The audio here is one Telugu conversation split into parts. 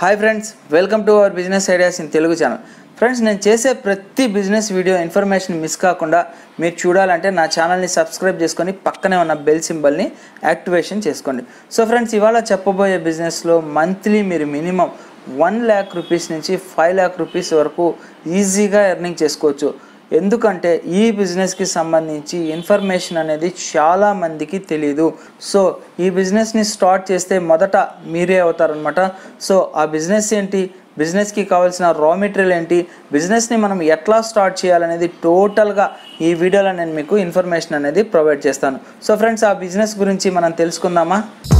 hi friends welcome to our business ideas in Telugu channel friends నేను చేసే ప్రతి బిజినెస్ వీడియో ఇన్ఫర్మేషన్ మిస్ కాకుండా మీరు చూడాలంటే నా ఛానల్ని సబ్స్క్రైబ్ చేసుకొని పక్కనే ఉన్న బెల్ సింబల్ని యాక్టివేషన్ చేసుకోండి సో ఫ్రెండ్స్ ఇవాళ చెప్పబోయే బిజినెస్లో మంత్లీ మీరు మినిమం వన్ ల్యాక్ రూపీస్ నుంచి ఫైవ్ ల్యాక్ రూపీస్ వరకు ఈజీగా ఎర్నింగ్ చేసుకోవచ్చు ఎందుకంటే ఈ బిజినెస్కి సంబంధించి ఇన్ఫర్మేషన్ అనేది చాలా మందికి తెలియదు సో ఈ బిజినెస్ని స్టార్ట్ చేస్తే మొదట మీరే అవుతారనమాట సో ఆ బిజినెస్ ఏంటి బిజినెస్కి కావాల్సిన రా మెటీరియల్ ఏంటి బిజినెస్ని మనం ఎట్లా స్టార్ట్ చేయాలనేది టోటల్గా ఈ వీడియోలో నేను మీకు ఇన్ఫర్మేషన్ అనేది ప్రొవైడ్ చేస్తాను సో ఫ్రెండ్స్ ఆ బిజినెస్ గురించి మనం తెలుసుకుందామా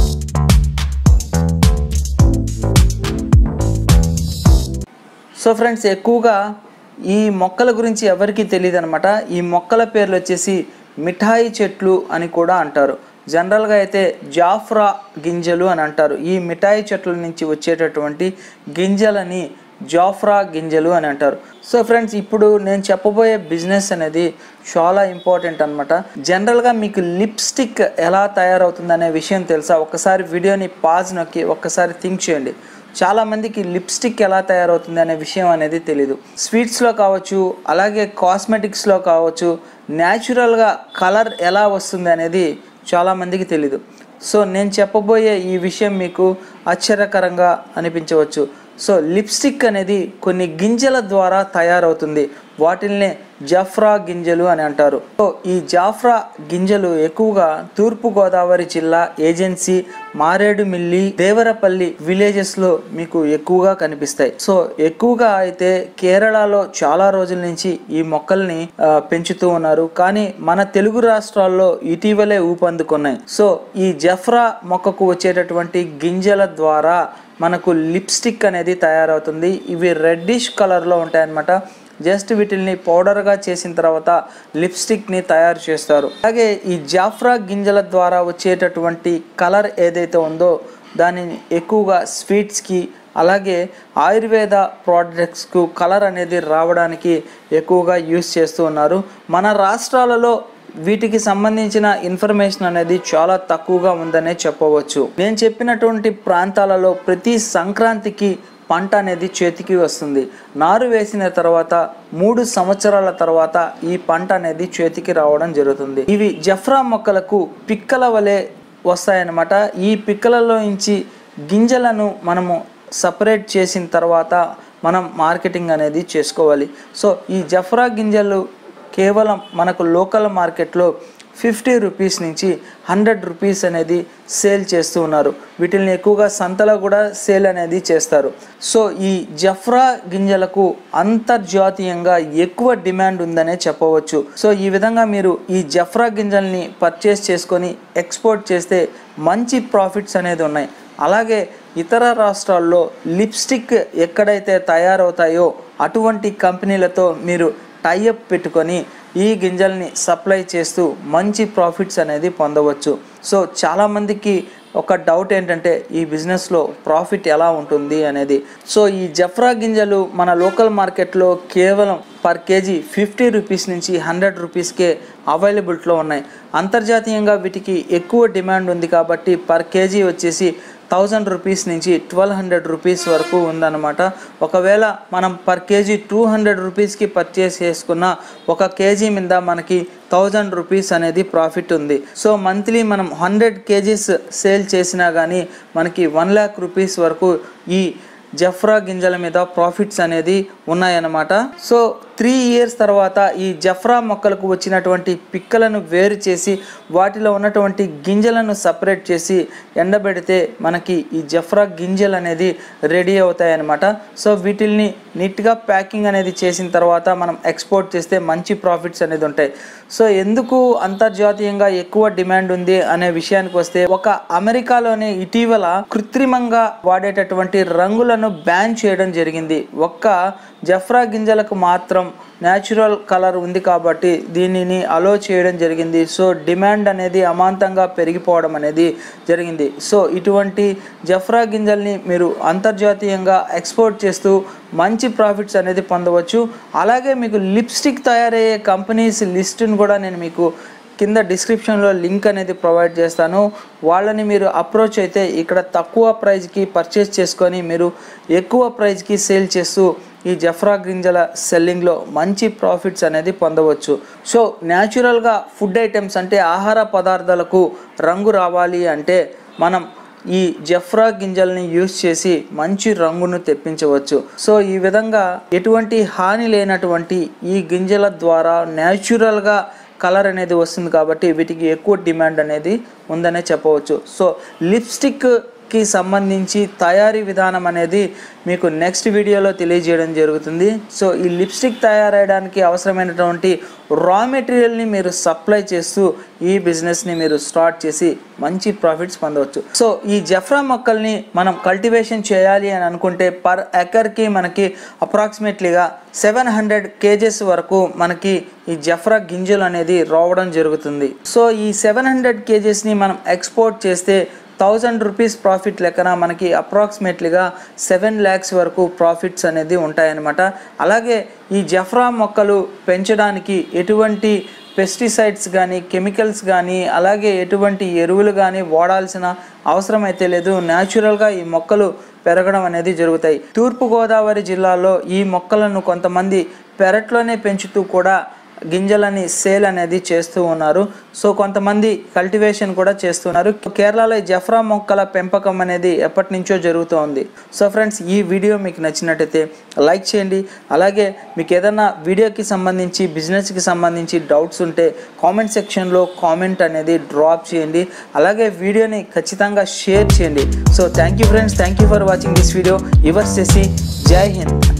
సో ఫ్రెండ్స్ ఎక్కువగా ఈ మొక్కల గురించి ఎవరికి తెలియదు అనమాట ఈ మొక్కల పేర్లు వచ్చేసి మిఠాయి చెట్లు అని కూడా అంటారు జనరల్గా అయితే జాఫ్రా గింజలు అని అంటారు ఈ మిఠాయి చెట్ల నుంచి వచ్చేటటువంటి గింజలని జాఫ్రా గింజలు అని అంటారు సో ఫ్రెండ్స్ ఇప్పుడు నేను చెప్పబోయే బిజినెస్ అనేది చాలా ఇంపార్టెంట్ అనమాట జనరల్గా మీకు లిప్స్టిక్ ఎలా తయారవుతుంది అనే విషయం తెలుసా ఒక్కసారి వీడియోని పాజ్ నొక్కి ఒక్కసారి థింక్ చేయండి చాలా మందికి లిప్స్టిక్ ఎలా తయారవుతుంది అనే విషయం అనేది తెలీదు స్వీట్స్లో కావచ్చు అలాగే కాస్మెటిక్స్లో కావచ్చు న్యాచురల్గా కలర్ ఎలా వస్తుంది అనేది చాలా మందికి తెలీదు సో నేను చెప్పబోయే ఈ విషయం మీకు ఆశ్చర్యకరంగా అనిపించవచ్చు సో లిప్స్టిక్ అనేది కొన్ని గింజల ద్వారా తయారవుతుంది వాటిల్నే జాఫ్రా గింజలు అని అంటారు సో ఈ జాఫ్రా గింజలు ఎక్కువగా తూర్పు గోదావరి జిల్లా ఏజెన్సీ మారేడుమిల్లి దేవరపల్లి విలేజెస్ లో మీకు ఎక్కువగా కనిపిస్తాయి సో ఎక్కువగా అయితే కేరళలో చాలా రోజుల నుంచి ఈ మొక్కల్ని ఆ, పెంచుతూ ఉన్నారు కానీ మన తెలుగు రాష్ట్రాల్లో ఇటీవలే ఊపందుకున్నాయి సో ఈ జఫ్రా మొక్కకు వచ్చేటటువంటి గింజల ద్వారా మనకు లిప్స్టిక్ అనేది తయారవుతుంది ఇవి రెడ్డిష్ కలర్లో ఉంటాయన్నమాట జస్ట్ వీటిల్ని పౌడర్గా చేసిన తర్వాత లిప్స్టిక్ని తయారు చేస్తారు అలాగే ఈ జాఫ్రా గింజల ద్వారా వచ్చేటటువంటి కలర్ ఏదైతే ఉందో దానిని ఎక్కువగా స్వీట్స్కి అలాగే ఆయుర్వేద ప్రోడక్ట్స్కు కలర్ అనేది రావడానికి ఎక్కువగా యూస్ చేస్తూ ఉన్నారు మన రాష్ట్రాలలో వీటికి సంబంధించిన ఇన్ఫర్మేషన్ అనేది చాలా తక్కువగా ఉందనే చెప్పవచ్చు నేను చెప్పినటువంటి ప్రాంతాలలో ప్రతి సంక్రాంతికి పంట అనేది చేతికి వస్తుంది నారు వేసిన తర్వాత మూడు సంవత్సరాల తర్వాత ఈ పంట అనేది చేతికి రావడం జరుగుతుంది ఇవి జఫ్రా మొక్కలకు పిక్కల వలె వస్తాయన్నమాట ఈ పిక్కలలో నుంచి గింజలను మనము సపరేట్ చేసిన తర్వాత మనం మార్కెటింగ్ అనేది చేసుకోవాలి సో ఈ జఫ్రా గింజలు కేవలం మనకు లోకల్ మార్కెట్లో ఫిఫ్టీ రూపీస్ నుంచి హండ్రెడ్ రూపీస్ అనేది సేల్ చేస్తూ ఉన్నారు వీటిని ఎక్కువగా సంతలో కూడా సేల్ అనేది చేస్తారు సో ఈ జఫ్రా గింజలకు అంతర్జాతీయంగా ఎక్కువ డిమాండ్ ఉందనే చెప్పవచ్చు సో ఈ విధంగా మీరు ఈ జఫ్రా గింజల్ని పర్చేస్ చేసుకొని ఎక్స్పోర్ట్ చేస్తే మంచి ప్రాఫిట్స్ అనేది ఉన్నాయి అలాగే ఇతర రాష్ట్రాల్లో లిప్స్టిక్ ఎక్కడైతే తయారవుతాయో అటువంటి కంపెనీలతో మీరు టైఅప్ పెట్టుకొని ఈ గింజల్ని సప్లై చేస్తూ మంచి ప్రాఫిట్స్ అనేది పొందవచ్చు సో చాలామందికి ఒక డౌట్ ఏంటంటే ఈ బిజినెస్లో ప్రాఫిట్ ఎలా ఉంటుంది అనేది సో ఈ జఫ్రా గింజలు మన లోకల్ మార్కెట్లో కేవలం పర్ కేజీ ఫిఫ్టీ రూపీస్ నుంచి హండ్రెడ్ రూపీస్కే అవైలబిలిటీలో ఉన్నాయి అంతర్జాతీయంగా వీటికి ఎక్కువ డిమాండ్ ఉంది కాబట్టి పర్ కేజీ వచ్చేసి థౌజండ్ రూపీస్ నుంచి ట్వెల్వ్ హండ్రెడ్ రూపీస్ వరకు ఉందన్నమాట ఒకవేళ మనం పర్ కేజీ టూ హండ్రెడ్ రూపీస్కి పర్చేస్ చేసుకున్న ఒక కేజీ మీద మనకి థౌజండ్ రూపీస్ అనేది ప్రాఫిట్ ఉంది సో మంత్లీ మనం హండ్రెడ్ కేజీస్ సేల్ చేసినా కానీ మనకి వన్ ల్యాక్ రూపీస్ వరకు ఈ జఫ్రా గింజల మీద ప్రాఫిట్స్ అనేది ఉన్నాయన్నమాట సో త్రీ ఇయర్స్ తర్వాత ఈ జఫ్రా మొక్కలకు వచ్చినటువంటి పిక్కలను వేరు చేసి వాటిలో ఉన్నటువంటి గింజలను సపరేట్ చేసి ఎండబెడితే మనకి ఈ జఫ్రా గింజలు అనేది రెడీ అవుతాయి అన్నమాట సో వీటిల్ని నీట్గా ప్యాకింగ్ అనేది చేసిన తర్వాత మనం ఎక్స్పోర్ట్ చేస్తే మంచి ప్రాఫిట్స్ అనేది ఉంటాయి సో ఎందుకు అంతర్జాతీయంగా ఎక్కువ డిమాండ్ ఉంది అనే విషయానికి వస్తే ఒక అమెరికాలోనే ఇటీవల కృత్రిమంగా వాడేటటువంటి రంగులను బ్యాన్ చేయడం జరిగింది ఒక్క జఫ్రా గింజలకు మాత్రం న్యాచురల్ కలర్ ఉంది కాబట్టి దీనిని అలో చేయడం జరిగింది సో డిమాండ్ అనేది అమాంతంగా పెరిగిపోవడం అనేది జరిగింది సో ఇటువంటి జఫ్రా గింజల్ని మీరు అంతర్జాతీయంగా ఎక్స్పోర్ట్ చేస్తూ మంచి ప్రాఫిట్స్ అనేది పొందవచ్చు అలాగే మీకు లిప్స్టిక్ తయారయ్యే కంపెనీస్ లిస్టును కూడా నేను మీకు కింద డిస్క్రిప్షన్లో లింక్ అనేది ప్రొవైడ్ చేస్తాను వాళ్ళని మీరు అప్రోచ్ అయితే ఇక్కడ తక్కువ ప్రైస్కి పర్చేస్ చేసుకొని మీరు ఎక్కువ ప్రైస్కి సేల్ చేస్తూ ఈ జఫ్రా గింజల సెల్లింగ్లో మంచి ప్రాఫిట్స్ అనేది పొందవచ్చు సో న్యాచురల్గా ఫుడ్ ఐటమ్స్ అంటే ఆహార పదార్థాలకు రంగు రావాలి అంటే మనం ఈ జఫ్రా గింజల్ని యూస్ చేసి మంచి రంగును తెప్పించవచ్చు సో ఈ విధంగా ఎటువంటి హాని లేనటువంటి ఈ గింజల ద్వారా న్యాచురల్గా కలర్ అనేది వస్తుంది కాబట్టి వీటికి ఎక్కువ డిమాండ్ అనేది ఉందనే చెప్పవచ్చు సో లిప్స్టిక్ కి సంబంధించి తయారీ విధానం అనేది మీకు నెక్స్ట్ వీడియోలో తెలియజేయడం జరుగుతుంది సో ఈ లిప్స్టిక్ తయారయ్యడానికి అవసరమైనటువంటి రా మెటీరియల్ని మీరు సప్లై చేస్తూ ఈ బిజినెస్ని మీరు స్టార్ట్ చేసి మంచి ప్రాఫిట్స్ పొందవచ్చు సో ఈ జఫ్రా మొక్కల్ని మనం కల్టివేషన్ చేయాలి అని అనుకుంటే పర్ ఎకర్కి మనకి అప్రాక్సిమేట్లీగా సెవెన్ హండ్రెడ్ కేజెస్ వరకు మనకి ఈ జఫ్రా గింజలు అనేది రావడం జరుగుతుంది సో ఈ సెవెన్ హండ్రెడ్ కేజెస్ని మనం ఎక్స్పోర్ట్ చేస్తే థౌజండ్ రూపీస్ ప్రాఫిట్ లెక్కన మనకి అప్రాక్సిమేట్లీగా సెవెన్ ల్యాక్స్ వరకు ప్రాఫిట్స్ అనేది ఉంటాయన్నమాట అలాగే ఈ జఫ్రా మొక్కలు పెంచడానికి ఎటువంటి పెస్టిసైడ్స్ కానీ కెమికల్స్ కానీ అలాగే ఎటువంటి ఎరువులు కానీ వాడాల్సిన అవసరం అయితే లేదు న్యాచురల్గా ఈ మొక్కలు పెరగడం అనేది జరుగుతాయి తూర్పుగోదావరి జిల్లాలో ఈ మొక్కలను కొంతమంది పెరట్లోనే పెంచుతూ కూడా గింజలని సేల్ అనేది చేస్తూ ఉన్నారు సో కొంతమంది కల్టివేషన్ కూడా చేస్తున్నారు కేరళలో ఈ జఫ్రా మొక్కల పెంపకం అనేది ఎప్పటి నుంచో జరుగుతోంది సో ఫ్రెండ్స్ ఈ వీడియో మీకు నచ్చినట్టయితే లైక్ చేయండి అలాగే మీకు ఏదైనా వీడియోకి సంబంధించి బిజినెస్కి సంబంధించి డౌట్స్ ఉంటే కామెంట్ సెక్షన్లో కామెంట్ అనేది డ్రాప్ చేయండి అలాగే వీడియోని ఖచ్చితంగా షేర్ చేయండి so thank you friends thank you for watching this video యువర్స్ చేసి జై హింద్